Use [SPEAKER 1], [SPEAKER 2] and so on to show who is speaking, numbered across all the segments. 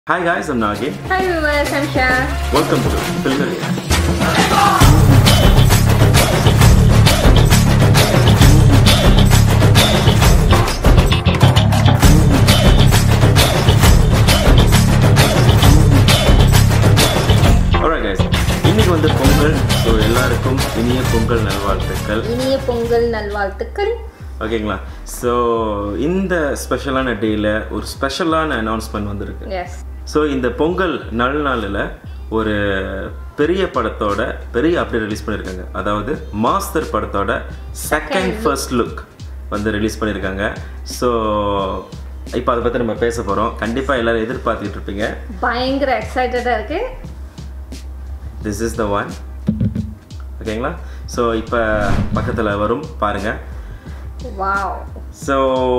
[SPEAKER 1] Hi guys, I'm Nagi.
[SPEAKER 2] Hi viewers, I'm Shah.
[SPEAKER 1] Welcome to Filgaria. Alright guys, இன்னைக்கு வந்து Pongal so எல்லாருக்கும் இனிய பொங்கல் நல்வாழ்த்துக்கள்
[SPEAKER 2] இனிய பொங்கல் நல்வாழ்த்துக்கள்
[SPEAKER 1] ஓகேங்களா ஸோ இந்த ஸ்பெஷலான டேயில் ஒரு ஸ்பெஷலான அனௌன்ஸ்மெண்ட் வந்திருக்கு
[SPEAKER 2] எஸ்
[SPEAKER 1] ஸோ இந்த பொங்கல் நல்நாளில் ஒரு பெரிய படத்தோட பெரிய அப்டேட் ரிலீஸ் பண்ணியிருக்காங்க அதாவது மாஸ்டர் படத்தோட செகண்ட் ஃபர்ஸ்ட் லுக் வந்து ரிலீஸ் பண்ணியிருக்காங்க ஸோ இப்போ அதை பற்றி நம்ம பேச போகிறோம் கண்டிப்பாக எல்லாரும் எதிர்பார்த்துக்கிட்டு இருப்பீங்க
[SPEAKER 2] பயங்கர எக்ஸைட்டடாக இருக்கு
[SPEAKER 1] திஸ் இஸ் த ஒன் ஓகேங்களா ஸோ இப்போ பக்கத்தில் வரும் பாருங்கள்
[SPEAKER 2] வாவ்
[SPEAKER 1] ஸோ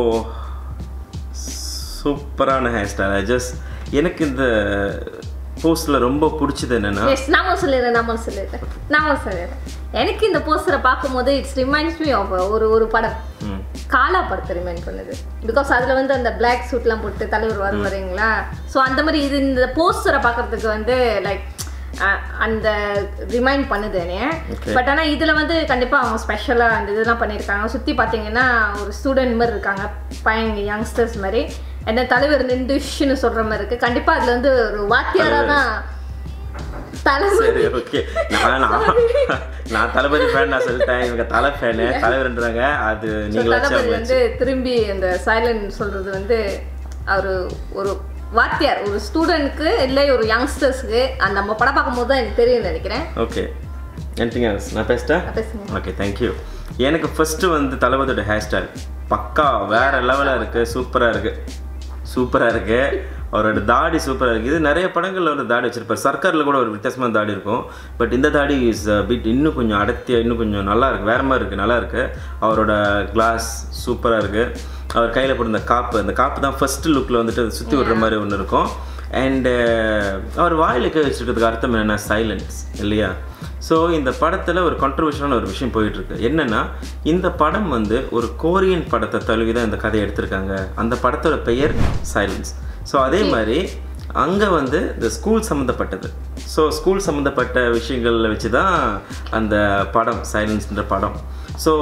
[SPEAKER 1] சூப்பரான ஹேர் ஸ்டைல் ஜஸ்ட் எனக்கு இந்த போஸ்டில் ரொம்ப பிடிச்சது என்னென்னா
[SPEAKER 2] எஸ் நாம சொல்லிடுறேன் நாம சொல்லிடுறேன் நாம சொல்லிடுறேன் எனக்கு இந்த போஸ்டரை பார்க்கும்போது இட்ஸ் ரிமைண்ட்ஸ் மீ ஆஃப் ஒரு ஒரு படம்
[SPEAKER 1] ம்
[SPEAKER 2] காலா படத்தை ரிமைண்ட் பண்ணுது பிகாஸ் அதில் வந்து அந்த பிளாக் சூட்லாம் போட்டு தலைவர் வரும் வரீங்களா ஸோ அந்த மாதிரி இது இந்த போஸ்டரை பார்க்கறதுக்கு வந்து லைக் அந்த ரிமைண்ட் பண்ணுது என்னைய
[SPEAKER 1] Okay.
[SPEAKER 2] பட் ஆனால் இதில் வந்து கண்டிப்பாக அவங்க ஸ்பெஷலாக அந்த இதெல்லாம் பண்ணியிருக்காங்க சுற்றி பார்த்தீங்கன்னா ஒரு ஸ்டூடெண்ட் மாதிரி இருக்காங்க பையன் யங்ஸ்டர்ஸ் மாதிரி என்ன தலைவர் நின்றுஷ்னு சொல்கிற மாதிரி இருக்குது கண்டிப்பாக அதில் வந்து ஒரு வாத்தியாராக தான் தலைவர்
[SPEAKER 1] சரி ஓகே நான் நான் நான் தளபதி ஃபேன் நான் சொல்லிட்டேன் இவங்க தலை ஃபேனு தலைவர்ன்றாங்க அது நீங்களாச்சும்
[SPEAKER 2] தளபதி வந்து திரும்பி அந்த சைலண்ட் சொல்றது வந்து அவர் ஒரு வாத்தியார் ஒரு ஸ்டூடெண்ட்க்கு இல்லை ஒரு யங்ஸ்டர்ஸ்க்கு அந்த நம்ம படம் பார்க்கும்போது தான் எனக்கு தெரியும் நினைக்கிறேன்
[SPEAKER 1] ஓகே எனிதிங் எல்ஸ் நான் பேசிட்டேன்
[SPEAKER 2] பேசுங்க
[SPEAKER 1] ஓகே தேங்க்யூ எனக்கு ஃபஸ்ட்டு வந்து தளபதியோட ஹேர் ஸ்டைல் பக்கா வேற லெவலாக இருக்குது சூப்பராக இருக்குது சூப்பராக இருக்குது அவரோட தாடி சூப்பராக இருக்குது இது நிறைய படங்களில் ஒரு தாடி வச்சிருப்பார் சர்க்காரில் கூட ஒரு வித்தியாசமான தாடி இருக்கும் பட் இந்த தாடி இஸ் பிட் இன்னும் கொஞ்சம் அடர்த்தியாக இன்னும் கொஞ்சம் நல்லா இருக்கு வேற மாதிரி இருக்குது நல்லா இருக்கு அவரோட கிளாஸ் சூப்பராக இருக்குது அவர் கையில் போட்டிருந்த காப்பு அந்த காப்பு தான் ஃபர்ஸ்ட் லுக்கில் வந்துட்டு சுற்றி விடுற மாதிரி ஒன்று இருக்கும் அண்டு அவர் வாயில் கை வச்சிருக்கிறதுக்கு அர்த்தம் என்னென்னா சைலன்ஸ் இல்லையா ஸோ இந்த படத்தில் ஒரு கான்ட்ரவர்ஷியலான ஒரு விஷயம் போயிட்டுருக்கு என்னென்னா இந்த படம் வந்து ஒரு கோரியன் படத்தை தழுவி தான் இந்த கதையை எடுத்திருக்காங்க அந்த படத்தோட பெயர் சைலன்ஸ் ஸோ அதே மாதிரி அங்கே வந்து இந்த ஸ்கூல் சம்மந்தப்பட்டது ஸோ ஸ்கூல் சம்மந்தப்பட்ட விஷயங்களில் வச்சு தான் அந்த படம் சைலன்ஸ்ன்ற படம் ஸோ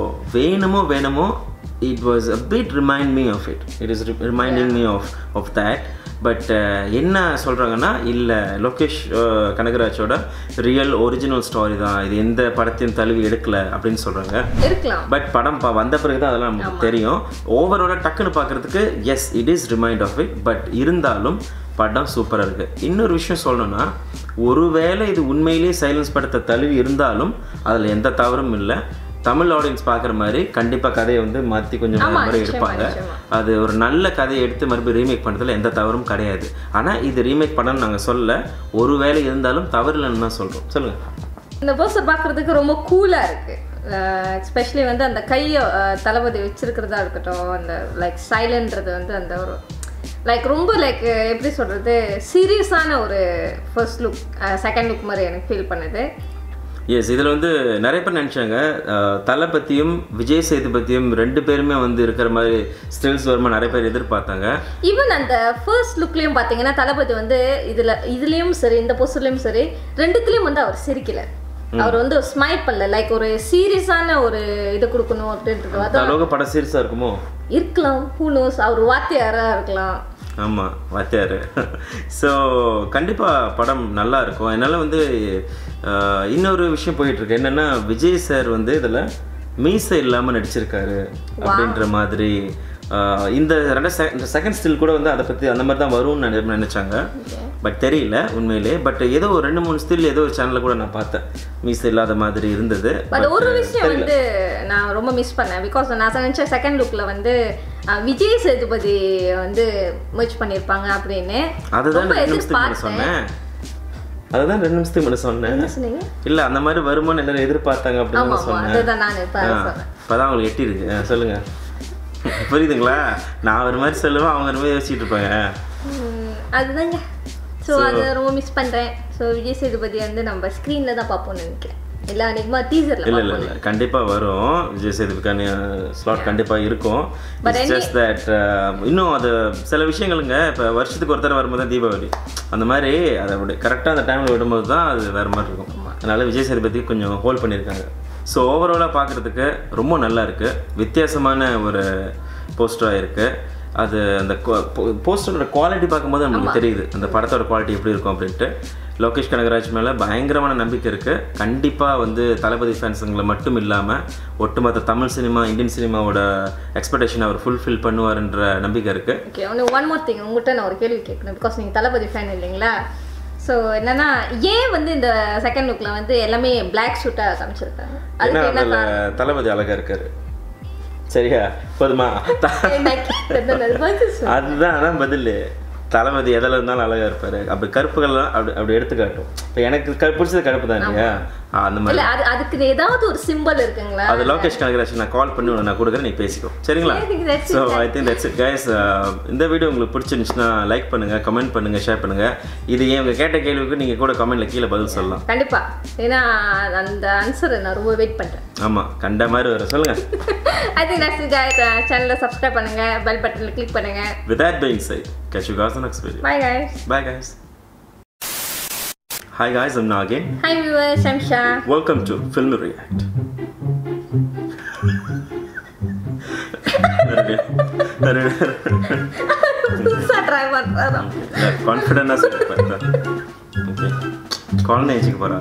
[SPEAKER 1] வேணுமோ வேணுமோ it was a bit remind me of it it is reminding me of of that but என்ன சொல்கிறாங்கன்னா இல்லை லோகேஷ் அஹ், கனகராஜோட ரியல் ஒரிஜினல் ஸ்டோரி தான் இது எந்த படத்தையும் தழுவி எடுக்கல அப்படின்னு சொல்கிறாங்க
[SPEAKER 2] இருக்கலாம்
[SPEAKER 1] பட் படம் பா வந்த பிறகு தான் அதெல்லாம் நமக்கு தெரியும் ஓவராலாக டக்குன்னு பார்க்குறதுக்கு yes it is remind of it but இருந்தாலும் படம் சூப்பராக இருக்குது இன்னொரு விஷயம் சொல்லணும்னா ஒருவேளை இது உண்மையிலேயே சைலன்ஸ் படத்தை தழுவி இருந்தாலும் அதில் எந்த தவறும் இல்லை தமிழ் ஆடியன்ஸ் பார்க்குற மாதிரி கண்டிப்பாக கதையை வந்து மாற்றி கொஞ்சம்
[SPEAKER 2] ஆமா,
[SPEAKER 1] மாதிரி
[SPEAKER 2] நிச்சயமா,
[SPEAKER 1] எடுப்பாங்க
[SPEAKER 2] நிச்சயமா.
[SPEAKER 1] அது ஒரு நல்ல கதையை எடுத்து மறுபடியும் ரீமேக் பண்ணுறதுல எந்த தவறும் கிடையாது ஆனால் இது ரீமேக் பண்ணணும்னு நாங்கள் சொல்ல ஒருவேளை இருந்தாலும் தவறு இல்லைன்னு தான் சொல்கிறோம் சொல்லுங்கள்
[SPEAKER 2] இந்த போஸ்டர் பார்க்கறதுக்கு ரொம்ப கூலாக இருக்கு எஸ்பெஷலி வந்து அந்த கையை தளபதி வச்சிருக்கிறதா இருக்கட்டும் அந்த லைக் சைலன்றது வந்து அந்த ஒரு லைக் ரொம்ப லைக் எப்படி சொல்றது சீரியஸான ஒரு ஃபர்ஸ்ட் லுக் செகண்ட் லுக் மாதிரி எனக்கு ஃபீல் பண்ணுது
[SPEAKER 1] எஸ் இதில் வந்து நிறைய பேர் நினச்சாங்க தலை பற்றியும் விஜய் சேதுபதியும் ரெண்டு பேருமே வந்து இருக்கிற மாதிரி ஸ்டில்ஸ் வருமா நிறைய பேர் எதிர்பார்த்தாங்க
[SPEAKER 2] ஈவன் அந்த ஃபர்ஸ்ட் லுக்லயும் பாத்தீங்கன்னா தளபதி வந்து இதுல இதுலயும் சரி இந்த போஸ்டர்லயும் சரி ரெண்டுத்துலயும் வந்து அவர் சிரிக்கல அவர் வந்து ஸ்மைல் பண்ணல லைக் ஒரு சீரியஸான ஒரு இது கொடுக்கணும் அப்படின்றது
[SPEAKER 1] அந்த அளவுக்கு படம் சீரியஸாக இருக்குமோ
[SPEAKER 2] இருக்கலாம் ஹூனோஸ் அவர் வாத்தியாரா இருக்கலாம்
[SPEAKER 1] ஆமாம் வாத்தியார் ஸோ கண்டிப்பாக படம் நல்லா இருக்கும் என்னால் வந்து அஹ், இன்னொரு விஷயம் போயிட்டுருக்கு என்னென்னா விஜய் சார் வந்து இதில் மீசை இல்லாமல் நடிச்சிருக்காரு அப்படின்ற மாதிரி அஹ், இந்த ரெண்டு செ இந்த செகண்ட் ஸ்டில் கூட வந்து அதை பற்றி அந்த மாதிரி தான் வரும்னு நினை நினச்சாங்க பட் தெரியல உண்மையிலே பட் ஏதோ ஒரு ரெண்டு மூணு ஸ்டில் ஏதோ ஒரு சேனலில் கூட நான் பார்த்தேன் மீசை இல்லாத மாதிரி இருந்தது
[SPEAKER 2] பட் ஒரு விஷயம் வந்து நான் ரொம்ப மிஸ் பண்ணேன் பிகாஸ் நான் நினச்ச செகண்ட் லுக்ல வந்து அஹ், விஜய் சேதுபதி வந்து merge பண்ணியிருப்பாங்க அப்படின்னு
[SPEAKER 1] அதுதான்
[SPEAKER 2] ரொம்ப
[SPEAKER 1] ரெண்டு நிமிஷத்துக்கு முன்னாடி
[SPEAKER 2] எதிர்பார்த்தேன்
[SPEAKER 1] சொன்னேன் அதுதான் ரெண்டு நிமிஷத்துக்கு முன்னாடி சொன்னேன்
[SPEAKER 2] என்ன சொன்னீங்க
[SPEAKER 1] இல்லை அந்த மாதிரி வருமானு எல்லாரும் எதிர்பார்த்தாங்க
[SPEAKER 2] ஆமா
[SPEAKER 1] அப்படின்னு
[SPEAKER 2] ஆமா
[SPEAKER 1] சொன்னேன்
[SPEAKER 2] அதுதான் நான் இப்ப
[SPEAKER 1] ஆ,
[SPEAKER 2] சொல்றேன்
[SPEAKER 1] இப்பதான் அவங்களுக்கு எட்டிருக்கு ஆ, சொல்லுங்க புரியுதுங்களா நான் ஒரு மாதிரி சொல்லுவேன் அவங்க ஒரு மாதிரி யோசிச்சுட்டு இருப்பாங்க
[SPEAKER 2] ம், அதுதாங்க ஸோ அதை ரொம்ப மிஸ் பண்ணுறேன் ஸோ விஜய் சேதுபதி வந்து நம்ம ஸ்க்ரீனில் தான் பார்ப்போம்னு நினைக்கிறேன் இல்ல அன்னைக்குமா டீசர்ல
[SPEAKER 1] இல்லை இல்லை இல்லை கண்டிப்பாக வரும் விஜய் சேதுபதிக்கான ஸ்லாட் கண்டிப்பாக இருக்கும் ஜஸ்ட் தட் இன்னும் அது சில விஷயங்களுங்க இப்போ வருஷத்துக்கு ஒரு தடவை வரும்போது தான் தீபாவளி அந்த மாதிரி அதை அப்படி கரெக்டாக அந்த டைமில் விடும்போது தான் அது வேறு மாதிரி இருக்கும் அதனால விஜய் சேதுபதி கொஞ்சம் ஹோல்ட் பண்ணியிருக்காங்க ஸோ ஓவராலாக பார்க்குறதுக்கு ரொம்ப நல்லா இருக்குது வித்தியாசமான ஒரு போஸ்டராக இருக்குது அது அந்த போஸ்டரோட குவாலிட்டி பார்க்கும்போது நம்மளுக்கு தெரியுது அந்த படத்தோட குவாலிட்டி எப்படி இருக்கும் அப்படின்ட்டு லோகேஷ் கனகராஜ் மேலே பயங்கரமான நம்பிக்கை இருக்குது கண்டிப்பாக வந்து தளபதி ஃபேன்ஸுங்களை மட்டும் இல்லாமல் ஒட்டுமொத்த தமிழ் சினிமா இந்தியன் சினிமாவோட எக்ஸ்பெக்டேஷன் அவர் ஃபுல்ஃபில் பண்ணுவார்ன்ற நம்பிக்கை இருக்குது
[SPEAKER 2] ஓகே ஒன்று ஒன் மோர் திங் உங்கள்கிட்ட நான் ஒரு கேள்வி கேட்கணும் பிகாஸ் நீங்கள் தளபதி ஃபேன் இல்லைங்களா ஸோ என்னன்னா ஏன் வந்து இந்த செகண்ட் லுக்கில் வந்து எல்லாமே பிளாக் ஷூட்டாக காமிச்சிருக்காங்க
[SPEAKER 1] ஏன்னா
[SPEAKER 2] அதுக்கு என்ன
[SPEAKER 1] அதில் தளபதி அழகாக இருக்காரு சரியா போதுமா த-
[SPEAKER 2] நான் கேட்டது அது பதில் சொல்லு.
[SPEAKER 1] அதுதான் அதான் பதில் தளபதி எதில் இருந்தாலும் அழகா இருப்பாரு அப்படி கருப்புகள்லாம் அப்படி அப்படி எடுத்து காட்டும் இப்போ எனக்கு க பிடிச்சது கருப்பு தான் இல்லையா ஆ, அந்த மாதிரி
[SPEAKER 2] இல்ல அது அதுக்கு ஏதாவது ஒரு சிம்பிள் இருக்குங்களா
[SPEAKER 1] அது லோகேஷ் கனகராஜ் நான் கால் பண்ணி உனக்கு நான் கொடுக்குறேன் நீ பேசிக்கோ சரிங்களா
[SPEAKER 2] சரி, that's it.
[SPEAKER 1] So I think that's it guys இந்த வீடியோ உங்களுக்கு பிடிச்சிருந்துச்சுன்னா லைக் பண்ணுங்க கமெண்ட் பண்ணுங்க ஷேர் பண்ணுங்க இது ஏன் உங்க கேட்ட கேள்விக்கு நீங்க கூட கமெண்ட்ல கீழே பதில் சொல்லலாம்
[SPEAKER 2] கண்டிப்பா ஏன்னா அந்த ஆன்சரை நான் ரொம்ப வெயிட் பண்றேன்
[SPEAKER 1] ஆமா கண்ட மாதிரி வரும் சொல்லுங்க
[SPEAKER 2] ஐ திங்க் நெக்ஸ்ட் சேனலை சப்ஸ்கிரைப் பண்ணுங்க பெல் பட்டனில் கிளிக் பண்ணுங்க
[SPEAKER 1] With that being said, catch you guys in the next video.
[SPEAKER 2] Bye guys
[SPEAKER 1] Bye guys. Hi guys, I'm Nagin.
[SPEAKER 2] Hi viewers ஷம்ஷா
[SPEAKER 1] Welcome to Film React.
[SPEAKER 2] புதுசாக try பண்ணுறோம்
[SPEAKER 1] கான்ஃபிடென்டாக சொல்லிருப்பேன் okay குழந்தை வச்சுக்க போகிறா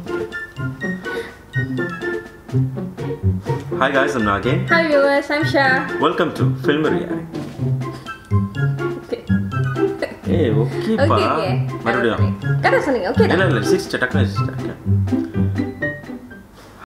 [SPEAKER 1] hi guys, I'm Nagin.
[SPEAKER 2] Hi viewers ஷம்ஷா
[SPEAKER 1] Welcome to Film React. ஏய் ஓகேப்பா
[SPEAKER 2] ஓகே ஓகே
[SPEAKER 1] மறுபடியும்
[SPEAKER 2] கரெக்டாக சொன்னீங்க ஓகே
[SPEAKER 1] இல்லை இல்லை சிக்ஸ்டி டக்குனு